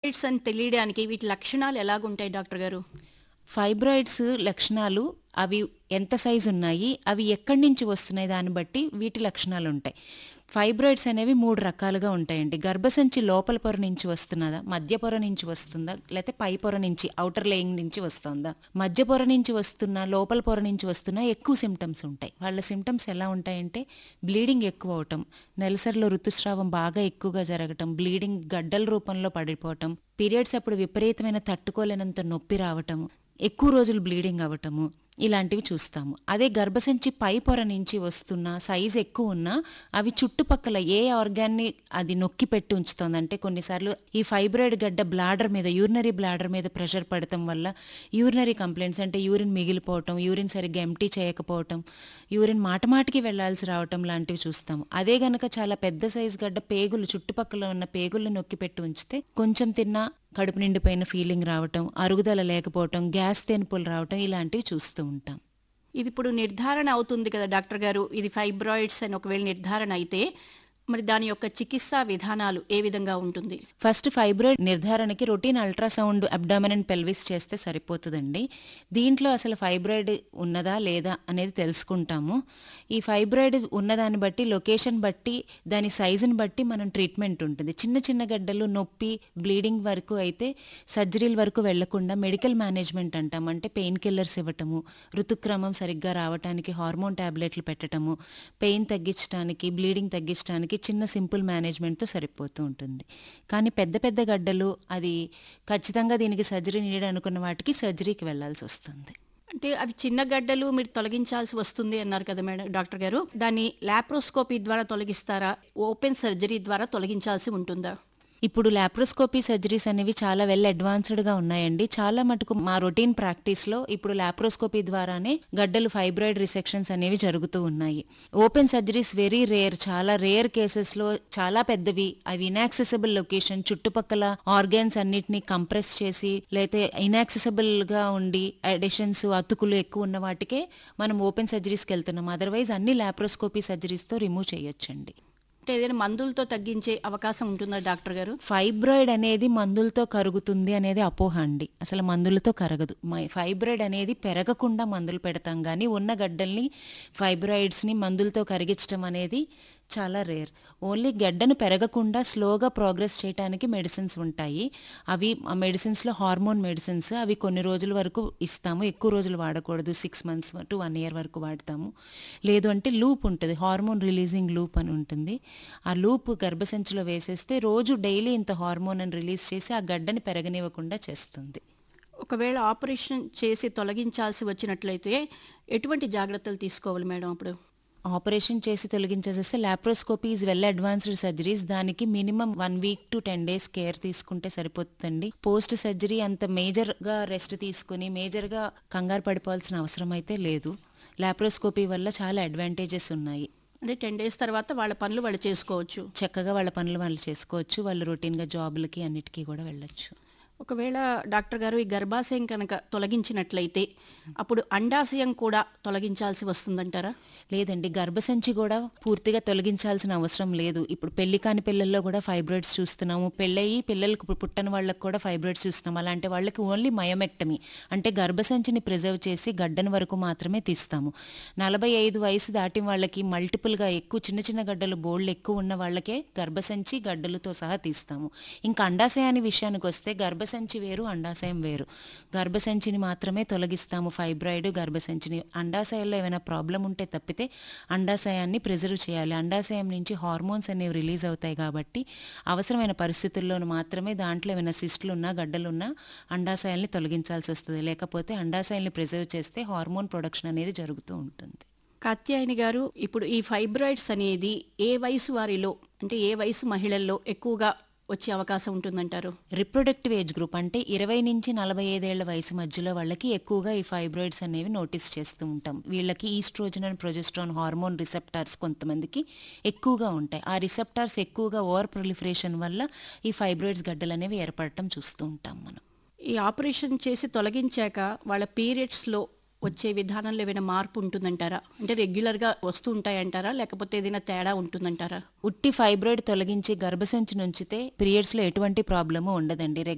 fibroids అని తెలియడానికి వీటి లక్షణాలు ఎలాగుంటాయి డాక్టర్ గారు ఫైబ్రాయిడ్స్ లక్షణాలు అవి ఎంత సైజు ఉన్నాయి అవి ఎక్కడి నుంచి వస్తున్నాయి దాన్ని బట్టి వీటి లక్షణాలు ఉంటాయి ఫైబ్రాయిడ్స్ అనేవి మూడు రకాలుగా ఉంటాయండి గర్భసంచి లోపల పొర నుంచి వస్తున్నదా మధ్య పొర నుంచి వస్తుందా లేకపోతే పై పొర నుంచి అవుటర్ లేయింగ్ నుంచి వస్తుందా మధ్య పొర నుంచి వస్తున్నా లోపల పొర నుంచి వస్తున్నా ఎక్కువ సిమ్టమ్స్ ఉంటాయి వాళ్ళ సిమ్టమ్స్ ఎలా ఉంటాయంటే బ్లీడింగ్ ఎక్కువ అవటం నెలసరిలో ఋతుస్రావం బాగా ఎక్కువగా జరగటం బ్లీడింగ్ గడ్డల రూపంలో పడిపోవటం పీరియడ్స్ అప్పుడు విపరీతమైన తట్టుకోలేనంత నొప్పి రావటము ఎక్కువ రోజులు బ్లీడింగ్ అవ్వటము ఇలాంటివి చూస్తాము అదే గర్భసంచి పై పొర నుంచి వస్తున్న సైజ్ ఎక్కువ ఉన్నా అవి చుట్టుపక్కల ఏ ఆర్గాన్ని అది నొక్కి పెట్టి ఉంచుతుంది అంటే కొన్నిసార్లు ఈ ఫైబ్రాయిడ్ గడ్డ బ్లాడర్ మీద యూరినరీ బ్లాడర్ మీద ప్రెషర్ పడటం వల్ల యూరినరీ కంప్లైంట్స్ అంటే యూరిన్ మిగిలిపోవటం యూరిన్ సరిగ్గా ఎంటీ చేయకపోవటం యూరిన్ మాటమాటికి వెళ్లాల్సి రావటం లాంటివి చూస్తాము అదే గనక చాలా పెద్ద సైజ్ గడ్డ పేగులు చుట్టుపక్కల ఉన్న పేగులు నొక్కి పెట్టి ఉంచితే కొంచెం తిన్నా కడుపు నిండిపోయిన ఫీలింగ్ రావటం అరుగుదల లేకపోవటం గ్యాస్ తెనుపులు రావటం ఇలాంటివి చూస్తూ ఉంటాం ఇది ఇప్పుడు నిర్ధారణ అవుతుంది కదా డాక్టర్ గారు ఇది ఫైబ్రాయిడ్స్ అని ఒకవేళ నిర్ధారణ అయితే మరి దాని యొక్క చికిత్సా విధానాలు ఏ విధంగా ఉంటుంది ఫస్ట్ ఫైబ్రాయిడ్ నిర్ధారణకి routine ultrasound abdomen and pelvis చేస్తే సరిపోతుందండి దీంట్లో అసలు ఫైబ్రాయిడ్ ఉన్నదా లేదా అనేది తెలుసుకుంటాము ఈ ఫైబ్రాయిడ్ ఉన్నదాన్ని బట్టి లొకేషన్ బట్టి దాని సైజుని బట్టి మనం ట్రీట్మెంట్ ఉంటుంది చిన్న చిన్న గడ్డలు నొప్పి బ్లీడింగ్ వరకు అయితే సర్జరీల వరకు వెళ్లకుండా మెడికల్ మేనేజ్మెంట్ అంటాం అంటే పెయిన్ కిల్లర్స్ ఇవ్వటము ఋతుక్రమం సరిగ్గా రావటానికి హార్మోన్ టాబ్లెట్లు పెట్టడము పెయిన్ తగ్గించడానికి బ్లీడింగ్ తగ్గించడానికి చిన్న సింపుల్ మేనేజ్మెంట్తో సరిపోతూ ఉంటుంది కానీ పెద్ద పెద్ద గడ్డలు అది ఖచ్చితంగా దీనికి సర్జరీ నీడ్ అనుకున్న వాటికి సర్జరీకి వెళ్లాల్సి వస్తుంది అంటే అవి చిన్న గడ్డలు మీరు తొలగించాల్సి వస్తుంది అన్నారు కదా మేడం డాక్టర్ గారు దాన్ని లాప్రోస్కోపీ ద్వారా తొలగిస్తారా ఓపెన్ సర్జరీ ద్వారా తొలగించాల్సి ఉంటుందా ఇప్పుడు లాప్రోస్కోపీ సర్జరీస్ అనేవి చాలా వెల్ అడ్వాన్స్డ్గా ఉన్నాయండి చాలా మటుకు మా రొటీన్ ప్రాక్టీస్లో ఇప్పుడు లాప్రోస్కోపీ ద్వారానే గడ్డలు ఫైబ్రాయిడ్ రిసెక్షన్స్ అనేవి జరుగుతూ ఉన్నాయి ఓపెన్ సర్జరీస్ వెరీ రేర్ చాలా రేర్ కేసెస్లో చాలా పెద్దవి అవి ఇనాక్సెసిబుల్ లొకేషన్ చుట్టుపక్కల ఆర్గాన్స్ అన్నిటిని కంప్రెస్ చేసి లేకపోతే ఇనాక్సెసిబుల్ గా ఉండి అడిషన్స్ అతుకులు ఎక్కువ ఉన్న వాటికే మనం ఓపెన్ సర్జరీస్కి వెళ్తున్నాం అదర్వైజ్ అన్ని లాప్రోస్కోపీ సర్జరీస్తో రిమూవ్ చేయొచ్చండి అంటే ఏదైనా మందులతో తగ్గించే అవకాశం ఉంటుందా డాక్టర్ గారు ఫైబ్రాయిడ్ అనేది మందులతో కరుగుతుంది అనేది అపోహ అండి అసలు మందులతో కరగదు మై- ఫైబ్రాయిడ్ అనేది పెరగకుండా మందులు పెడతాం కానీ ఉన్న గడ్డల్ని ఫైబ్రాయిడ్స్ని మందులతో కరిగించడం అనేది చాలా రేర్ ఓన్లీ గడ్డను పెరగకుండా స్లోగా ప్రోగ్రెస్ చేయడానికి మెడిసిన్స్ ఉంటాయి అవి ఆ మెడిసిన్స్లో హార్మోన్ మెడిసిన్స్ అవి కొన్ని రోజుల వరకు ఇస్తాము ఎక్కువ రోజులు వాడకూడదు six months to one year వరకు వాడతాము లేదు అంటే లూప్ ఉంటుంది హార్మోన్ రిలీజింగ్ లూప్ అని ఉంటుంది ఆ లూప్ గర్భసంచిలో వేసేస్తే రోజు డైలీ ఇంత హార్మోన్ అని రిలీజ్ చేసి ఆ గడ్డని పెరగనివ్వకుండా చేస్తుంది ఒకవేళ ఆపరేషన్ చేసి తొలగించాల్సి వచ్చినట్లయితే ఎటువంటి జాగ్రత్తలు తీసుకోవాలి మేడం అప్పుడు ఆపరేషన్ చేసి తొలగించేసేస్తే laparoscopy is well advanced surgeries దానికి minimum one week to ten days care తీసుకుంటే సరిపోతుందండి పోస్ట్ సర్జరీ అంత మేజర్ గా రెస్ట్ తీసుకుని మేజర్ గా కంగారు పడిపోవాల్సిన అవసరం అయితే లేదు లాప్రోస్కోపీ వల్ల చాలా అడ్వాంటేజెస్ ఉన్నాయి అంటే టెన్ డేస్ తర్వాత వాళ్ళ పనులు వాళ్ళు చేసుకోవచ్చు చక్కగా వాళ్ళ పనులు వాళ్ళు చేసుకోవచ్చు వాళ్ళు రొటీన్గా జాబులకి అన్నిటికీ కూడా వెళ్ళొచ్చు ఒకవేళ డాక్టర్ గారు ఈ గర్భాశయం కనుక తొలగించినట్లయితే అప్పుడు అండాశయం కూడా తొలగించాల్సి వస్తుందంటారా లేదండి గర్భసంచి కూడా పూర్తిగా తొలగించాల్సిన అవసరం లేదు ఇప్పుడు పెళ్లి కాని పిల్లల్లో కూడా ఫైబ్రాయిడ్స్ చూస్తున్నాము పెళ్ళయి పిల్లలకు పు- పుట్టని వాళ్ళకి కూడా ఫైబ్రాయిడ్స్ చూస్తున్నాం అలాంటి వాళ్ళకి ఓన్లీ మయోమెక్టమీ అంటే గర్భసంచిని ప్రిజర్వ్ చేసి గడ్డన వరకు మాత్రమే తీస్తాము నలభై ఐదు వయసు దాటిన వాళ్ళకి మల్టిపుల్గా ఎక్కువ చిన్న చిన్న గడ్డలు బోల్డ్ ఎక్కువ ఉన్న వాళ్ళకే గర్భసంచి గడ్డలతో సహా తీస్తాము ఇంకా అండాశయాన్ని విషయానికి వస్తే గర్భసంచి వేరు అండాశయం వేరు గర్భసంచిని మాత్రమే తొలగిస్తాము ఫైబ్రాయిడ్ గర్భసంచిని అండాశయాల్లో ఏమైనా ప్రాబ్లం ఉంటే తప్పితే అండాశయాన్ని ప్రిజర్వ్ చేయాలి అండాశయం నుంచి హార్మోన్స్ అనేవి రిలీజ్ అవుతాయి కాబట్టి అవసరమైన పరిస్థితుల్లో మాత్రమే దాంట్లో ఏమైనా సిస్టులు ఉన్నా గడ్డలున్నా అండాశయాల్ని తొలగించాల్సి వస్తుంది లేకపోతే అండాశయాల్ని ప్రిజర్వ్ చేస్తే హార్మోన్ ప్రొడక్షన్ అనేది జరుగుతూ ఉంటుంది కాత్యాయని గారు ఇప్పుడు ఈ ఫైబ్రాయిడ్స్ అనేది ఏ వయసు వారిలో అంటే ఏ వయసు మహిళల్లో ఎక్కువగా వచ్చే అవకాశం ఉంటుందంటారు రిప్రొడక్టివ్ ఏజ్ గ్రూప్ అంటే ఇరవై నుంచి నలభై ఐదేళ్ల వయసు మధ్యలో వాళ్ళకి ఎక్కువగా ఈ ఫైబ్రాయిడ్స్ అనేవి నోటీస్ చేస్తూ ఉంటాం వీళ్ళకి oestrogen and progesterone hormone receptors కొంతమందికి ఎక్కువగా ఉంటాయి ఆ రిసెప్టార్స్ ఎక్కువగా ఓవర్ ప్రొలిఫరేషన్ వల్ల ఈ ఫైబ్రాయిడ్స్ గడ్డలు అనేవి ఏర్పడటం చూస్తూ ఉంటాం మనం ఈ ఆపరేషన్ చేసి తొలగించాక వాళ్ళ పీరియడ్స్లో వచ్చే విధానంలో ఏమైనా మార్పు ఉంటుందంటారా అంటే రెగ్యులర్గా వస్తూ ఉంటాయంటారా లేకపోతే ఏదైనా తేడా ఉంటుందంటారా ఉట్టి ఫైబ్రాయిడ్ తొలగించి గర్భసంచి నుంచితే పీరియడ్స్ లో ఎటువంటి ప్రాబ్లము ఉండదండి